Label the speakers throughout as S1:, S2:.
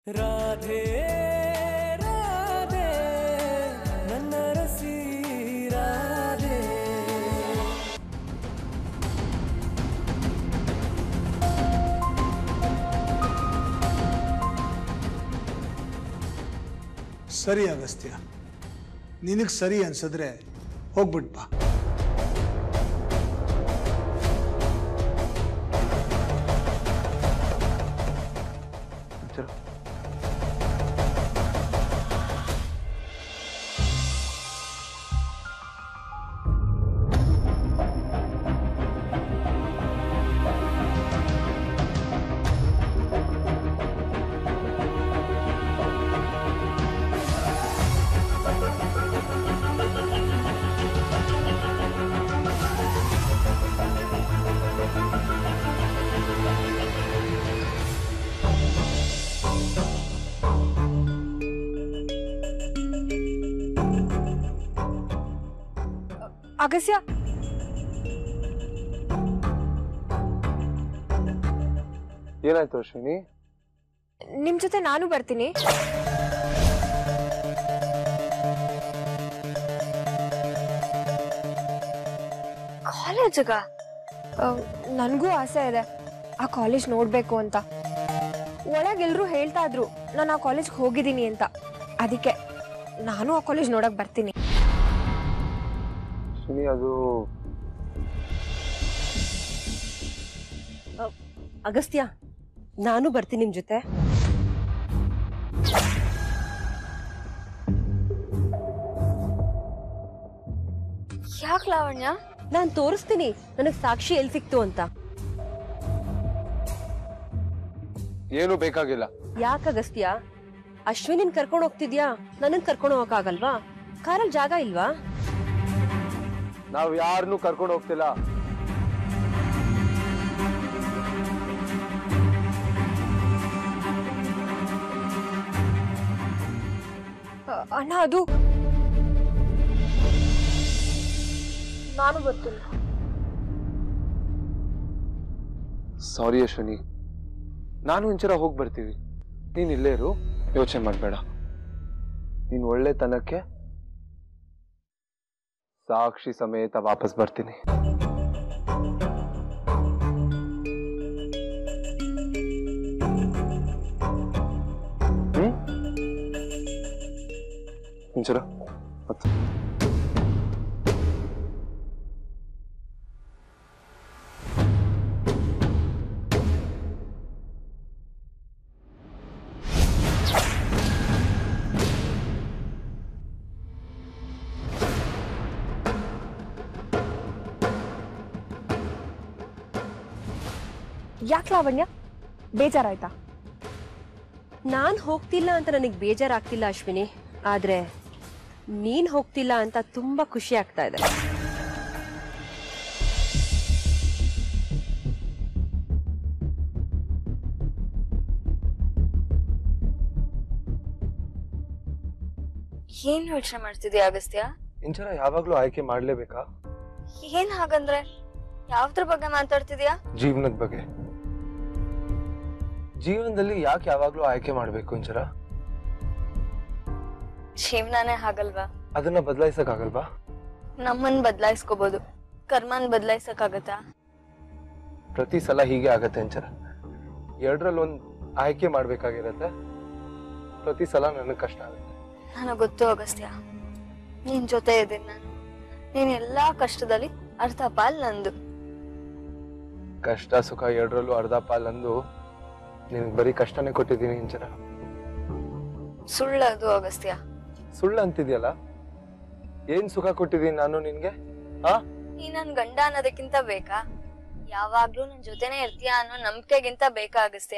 S1: ರಾಧೆ ರಾಧೆ ನನ್ನ ರಸಿ ರಾಧೆ
S2: ಸರಿ ಅಗಸ್ತ್ಯ ನಿನಗೆ ಸರಿ ಅನ್ಸಿದ್ರೆ ಹೋಗ್ಬಿಟ್ ಬಾ
S3: ಚಲೋ
S4: ಅಗಸ್ಯ
S3: ಏನಾಯ್ತು ಅಶ್ವಿನಿ
S4: ನಿಮ್ ಜೊತೆ ನಾನು ಬರ್ತೀನಿ ಕಾಲೇಜಗ ನನಗೂ ಆಸೆ ಇದೆ ಆ ಕಾಲೇಜ್ ನೋಡ್ಬೇಕು ಅಂತ ಒಳಗೆಲ್ರೂ ಹೇಳ್ತಾ ಇದ್ರು ನಾನು ಆ ಕಾಲೇಜ್ಗೆ ಹೋಗಿದ್ದೀನಿ ಅಂತ ಅದಕ್ಕೆ ನಾನು ಆ ಕಾಲೇಜ್ ನೋಡಕ್ ಬರ್ತೀನಿ
S3: ಅಶ್ವಿನಿ ಅದು
S5: ಅಗಸ್ತ್ಯ ನಾನು ಬರ್ತೀನಿ ನಿಮ್ ಜೊತೆ
S4: ಯಾಕೆ ಲಾವಣ್ಯ
S5: ನಾನ್ ತೋರಿಸ್ತೀನಿ ನನಗ್ ಸಾಕ್ಷಿ ಎಲ್ ಸಿಕ್ತು ಅಂತ
S3: ಏನು ಬೇಕಾಗಿಲ್ಲ
S5: ಯಾಕ ಅಗಸ್ತ್ಯ ಅಶ್ವಿನಿನ್ ಕರ್ಕೊಂಡ್ ಹೋಗ್ತಿದ್ಯಾ ನನ್ನನ್ ಕರ್ಕೊಂಡ್ ಹೋಗಕ್ಕಾಗಲ್ವಾ ಕಾರಲ್ಲಿ ಜಾಗ ಇಲ್ವಾ
S3: ನಾವ್ ಯಾರನ್ನೂ ಕರ್ಕೊಂಡು ಹೋಗ್ತಿಲ್ಲ
S4: ಅ, ಅಣ್ಣ ಅದು ನಾನು ಬರ್ತೀನಿ
S3: ಸಾರಿ ಅಶ್ವಿನಿ ನಾನು ಇಂಚರ ಹೋಗಿ ಬರ್ತೀವಿ ನೀನ್ ಇಲ್ಲೇ ಇರು ಯೋಚನೆ ಮಾಡಬೇಡ ನೀನ್ ಒಳ್ಳೆತನಕ್ಕೆ ಸಾಕ್ಷಿ ಸಮೇತ ವಾಪಸ್ ಬರ್ತೀನಿ ಹ್ಮ್ ಇಂಚರ ಮತ್ತೆ
S4: ಯಾಕೆ ಲಾವಣ್ಯ ಬೇಜಾರಾಯ್ತಾ
S5: ನಾನ್ ಹೋಗ್ತಿಲ್ಲ ಅಂತ ನನಗ್ ಬೇಜಾರಾಗ್ತಿಲ್ಲ ಅಶ್ವಿನಿ ಆದ್ರೆ ನೀನ್ ಹೋಗ್ತಿಲ್ಲ ಅಂತ ತುಂಬಾ ಖುಷಿ ಆಗ್ತಾ ಇದೆ
S6: ಏನ್ ಯೋಚನೆ ಮಾಡ್ತಿದ್ಯಾ ಅಗಸ್ತ್ಯ
S3: ಇಂಚರ ಯಾವಾಗ್ಲೂ ಆಯ್ಕೆ ಮಾಡ್ಲೇಬೇಕಾ
S6: ಏನ್ ಹಾಗಂದ್ರೆ ಯಾವ್ದ್ರ ಬಗ್ಗೆ ಮಾತಾಡ್ತಿದ್ಯಾ
S3: ಜೀವನದ ಬಗ್ಗೆ ಜೀವನದಲ್ಲಿ ಯಾಕೆ ಯಾವಾಗ್ಲೂ ಆಯ್ಕೆ ಮಾಡ್ಬೇಕು ಇಂಚರ
S6: ಜೀವನಾನೇ ಹಾಗಲ್ವಾ
S3: ಅದನ್ನ ಬದಲಾಯಿಸಕ್ ಆಗಲ್ವಾ
S6: ನಮ್ಮನ್ ಬದ್ಲಾಯಿಸ್ಕೋಬಹುದು ಕರ್ಮನ್ ಬದ್ಲಾಯಿಸಕ್ಕಾಗತ್ತಾ
S3: ಪ್ರತಿ ಸಲ ಹೀಗೆ ಆಗತ್ತೆ ಇಂಚರ ಎರಡರಲ್ಲಿ ಒಂದ್ ಆಯ್ಕೆ ಮಾಡ್ಬೇಕಾಗಿರತ್ತೆ ಪ್ರತಿ ಸಲ ನನಗ್ ಕಷ್ಟ ಆಗುತ್ತೆ
S6: ನನಗ್ ಗೊತ್ತು ಅಗಸ್ತ್ಯ ನಿನ್ ಜೊತೆ ಇದ್ದೀನಿ ನಾನು ನೀನ್ ಎಲ್ಲಾ ಕಷ್ಟದಲ್ಲಿ ಅರ್ಧ ಪಾಲ್ ನಂದು
S3: ಕಷ್ಟ ಸುಖ ಎರಡರಲ್ಲೂ ಅರ್ಧ ಪಾಲ್ ಅಂದು ನಿನಗೆ ಬರೀ ಕಷ್ಟನೇ ಕೊಟ್ಟಿದ್ದೀನಿ ಇಂಚರ
S6: ಸುಳ್ಳದು ಅಗಸ್ತ್ಯ
S3: ಸುಳ್ಳು ಅಂತಿದ್ಯಲ್ಲ ಏನ್ ಸುಖ ಕೊಟ್ಟಿದ್ದೀನಿ ನಾನು ನಿನ್ಗೆ ಆ
S6: ನೀ ನನ್ ಗಂಡ ಅನ್ನೋದಕ್ಕಿಂತ ಬೇಕಾ ಯಾವಾಗ್ಲೂ ನನ್ ಜೊತೆನೆ ಇರ್ತೀಯ ಅನ್ನೋ ನಂಬಿಕೆಗಿಂತ ಬೇಕಾ ಅಗಸ್ತ್ಯ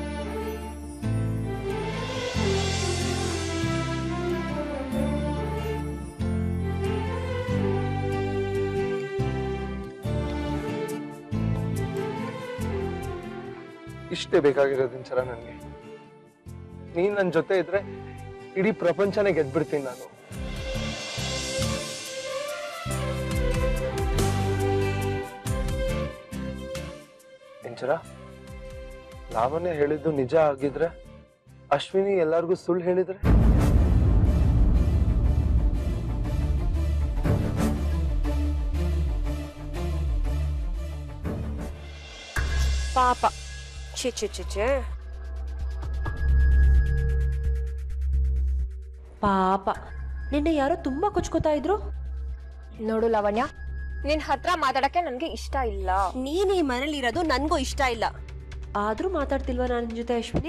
S3: ಇಷ್ಟೇ ಬೇಕಾಗಿರೋದು ಇಂಚರ ನನ್ಗೆ ನೀನ್ ನನ್ ಜೊತೆ ಇದ್ರೆ ಇಡೀ ಪ್ರಪಂಚನೇ ಗೆದ್ಬಿಡ್ತೀನಿ ನಾನು ಇಂಚರ ಲಾವಣ್ಯ ಹೇಳಿದ್ದು ನಿಜ ಆಗಿದ್ರೆ ಅಶ್ವಿನಿ ಎಲ್ಲಾರ್ಗೂ ಸುಳ್ಳು ಹೇಳಿದ್ರೆ
S5: ಪಾಪ ಛೆ ಛೆ ಛೆ ಛೆ ಪಾಪ ನಿನ್ನೆ ಯಾರೋ ತುಂಬಾ ಕೊಚ್ಕೋತಾ ಇದ್ರು
S4: ನೋಡು ಲಾವಣ್ಯ ನಿನ್ ಹತ್ರ ಮಾತಾಡಕ್ಕೆ ನನ್ಗೆ ಇಷ್ಟ ಇಲ್ಲ
S5: ನೀನ್ ಈ ಮನೇಲಿ ಇರೋದು ನನ್ಗೂ ಇಷ್ಟ ಇಲ್ಲ ಆದ್ರೂ ಮಾತಾಡ್ತಿಲ್ವಾ ನನ್ನ ಜೊತೆ ಅಶ್ವಿನಿ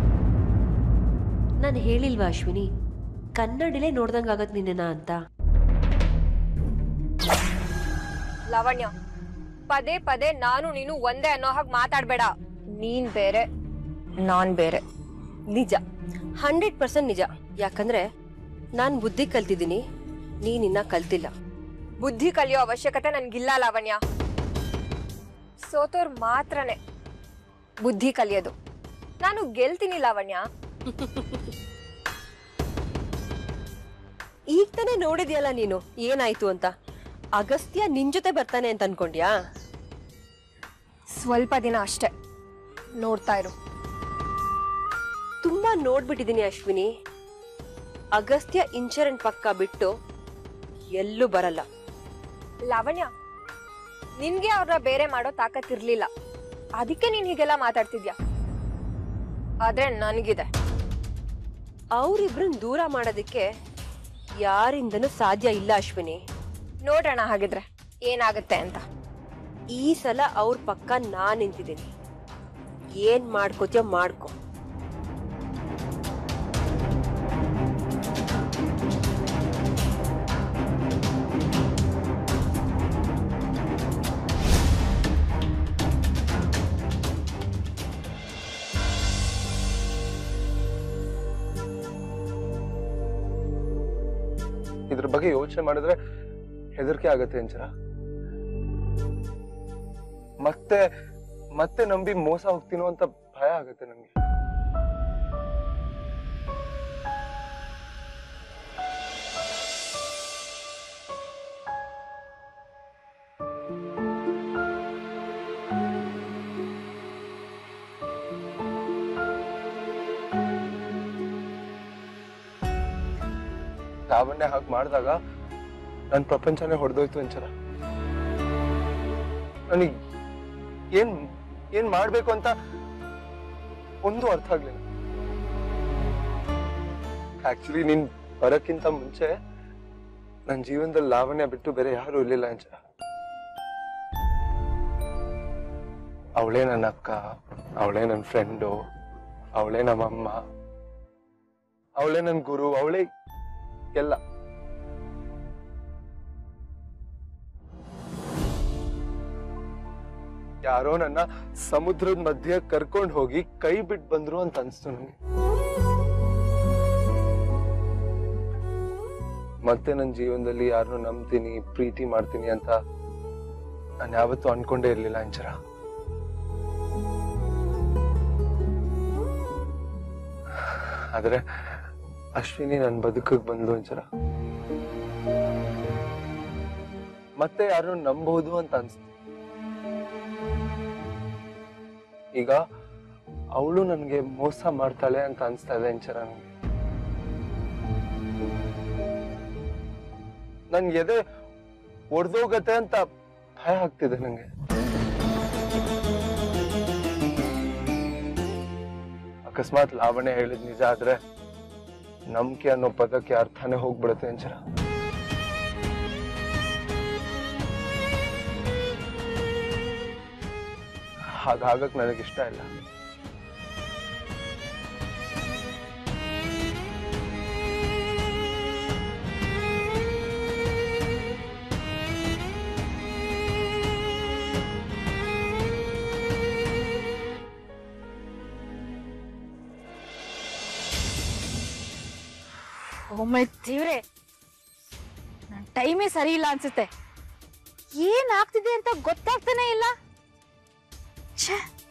S5: ನಾನು ಹೇಳಿಲ್ವಾ ಅಶ್ವಿನಿ ಕನ್ನಡಿಲೇ ನೋಡ್ದಂಗಾಗತ್ ನಿನ್ನ ಅಂತ
S4: ಲಾವಣ್ಯ ಪದೇ ಪದೇ ನಾನು ನೀನು ಒಂದೇ ಅನ್ನೋ ಹಾಗೆ ಮಾತಾಡ್ಬೇಡ ನೀನ್ ಬೇರೆ ನಾನ್ ಬೇರೆ
S5: ನಿಜ ಹಂಡ್ರೆಡ್ ಪರ್ಸೆಂಟ್ ನಿಜ ಯಾಕಂದ್ರೆ ನಾನ್ ಬುದ್ಧಿ ಕಲ್ತಿದ್ದೀನಿ ನೀನಿನ್ನ ಕಲ್ತಿಲ್ಲ
S4: ಬುದ್ಧಿ ಕಲಿಯೋ ಅವಶ್ಯಕತೆ ನನ್ಗಿಲ್ಲ ಲಾವಣ್ಯ ಸೋತೋರ್ ಮಾತ್ರನೇ ಬುದ್ಧಿ ಕಲಿಯೋದು ನಾನು ಗೆಲ್ತೀನಿ ಲಾವಣ್ಯ
S5: ಈಗ ತಾನೇ ನೋಡಿದ್ಯಲ್ಲ ನೀನು ಏನಾಯ್ತು ಅಂತ ಅಗಸ್ತ್ಯ ನಿನ್ ಜೊತೆ ಬರ್ತಾನೆ ಅಂತ ಅನ್ಕೊಂಡ್ಯಾ
S4: ಸ್ವಲ್ಪ ದಿನ ಅಷ್ಟೇ ನೋಡ್ತಾ ಇರು
S5: ತುಂಬಾ ನೋಡ್ಬಿಟ್ಟಿದೀನಿ ಅಶ್ವಿನಿ ಅಗಸ್ತ್ಯ ಇನ್ಶೂರೆನ್ಸ್ ಪಕ್ಕ ಬಿಟ್ಟು ಎಲ್ಲೂ ಬರಲ್ಲ
S4: ಲಾವಣ್ಯ ನಿನ್ಗೆ ಅವ್ರನ್ನ ಬೇರೆ ಮಾಡೋ ತಾಕತ್ತಿರ್ಲಿಲ್ಲ ಅದಕ್ಕೆ ನೀನ್ ಹೀಗೆಲ್ಲ ಮಾತಾಡ್ತಿದ್ಯಾ ಆದ್ರೆ ನನಗಿದೆ
S5: ಅವ್ರಿಬ್ರನ್ ದೂರ ಮಾಡೋದಕ್ಕೆ ಯಾರಿಂದನೂ ಸಾಧ್ಯ ಇಲ್ಲ ಅಶ್ವಿನಿ
S4: ನೋಡೋಣ ಹಾಗಿದ್ರೆ ಏನಾಗುತ್ತೆ ಅಂತ
S5: ಈ ಸಲ ಅವ್ರ ಪಕ್ಕ ನಾನ್ ನಿಂತಿದ್ದೀನಿ ಏನ್ ಮಾಡ್ಕೋತೀಯೋ ಮಾಡ್ಕೊ
S3: ಇದ್ರ ಬಗ್ಗೆ ಯೋಚನೆ ಮಾಡಿದ್ರೆ ಹೆದರಿಕೆ ಆಗತ್ತೆ ಅಂಚರ ಮತ್ತೆ ಮತ್ತೆ ನಂಬಿ ಮೋಸ ಹೋಗ್ತೀನೋ ಅಂತ ಭಯ ಆಗತ್ತೆ ನಂಗೆ ಲಾವಣ್ಯ ಹಾಗೆ ಮಾಡಿದಾಗ ನನ್ನ ಪ್ರಪಂಚನೇ ಹೊಡೆದೋಯ್ತು ಅಂಚರ ನನಗೆ ಏನ್ ಏನ್ ಮಾಡ್ಬೇಕು ಅಂತ ಒಂದು ಅರ್ಥ ಆಗ್ಲಿಲ್ಲ ಆಕ್ಚುಲಿ ನೀನ್ ಬರಕ್ಕಿಂತ ಮುಂಚೆ ನನ್ನ ಜೀವನದಲ್ಲಿ ಲಾವಣ್ಯ ಬಿಟ್ಟು ಬೇರೆ ಯಾರು ಇರ್ಲಿಲ್ಲ ಅಂಚರ ಅವಳೇ ನನ್ನ ಅಕ್ಕ ಅವಳೇ ನನ್ನ ಫ್ರೆಂಡು ಅವಳೇ ನಮ್ಮಮ್ಮ ಅವಳೇ ನನ್ನ ಗುರು ಅವಳೇ ಎಲ್ಲ ಯಾರೋ ನನ್ನ ಸಮುದ್ರದ ಮಧ್ಯೆ ಕರ್ಕೊಂಡು ಹೋಗಿ ಕೈ ಬಿಟ್ಟು ಬಂದ್ರು ಅಂತ ಅನ್ಸ್ತು ನಂಗೆ ಮತ್ತೆ ನನ್ನ ಜೀವನದಲ್ಲಿ ಯಾರನ್ನು ನಂಬ್ತೀನಿ ಪ್ರೀತಿ ಮಾಡ್ತೀನಿ ಅಂತ ನಾನು ಯಾವತ್ತೂ ಅನ್ಕೊಂಡೇ ಇರ್ಲಿಲ್ಲ ಅಂಚರ ಆದ್ರೆ ಅಶ್ವಿನಿ ನನ್ನ ಬದುಕಿಗೆ ಬಂದ್ಲು ಅಂಚರ ಮತ್ತೆ ಯಾರು ನಂಬಹುದು ಅಂತ ಅನ್ಸ್ತು ಈಗ ಅವಳು ನನಗೆ ಮೋಸ ಮಾಡ್ತಾಳೆ ಅಂತ ಅನ್ಸ್ತಾ ಇದೆ ಅಂಚರ ನನಗೆ ನನ್ ಎದೆ ಒಡ್ದೋಗತ್ತೆ ಅಂತ ಭಯ ಆಗ್ತಿದೆ ನಂಗೆ ಅಕಸ್ಮಾತ್ ಲಾವಣ್ಯ ಹೇಳಿದ್ ನಿಜ ಆದ್ರೆ ನಂಬಿಕೆ ಅನ್ನೋ ಪದಕ್ಕೆ ಅರ್ಥನೇ ಹೋಗ್ಬಿಡುತ್ತೆ ಅಂಚರ ಹಾಗಾಗಕ್ ನನಗಿಷ್ಟ ಇಲ್ಲ
S6: ಒಮ್ಮೆ ದೇವ್ರೆ ನನ್ ಟೈಮೇ ಸರಿ ಇಲ್ಲ ಅನ್ಸುತ್ತೆ ಏನ್ ಆಗ್ತಿದೆ ಅಂತ ಗೊತ್ತಾಗ್ತಾನೆ ಇಲ್ಲ ಛೇ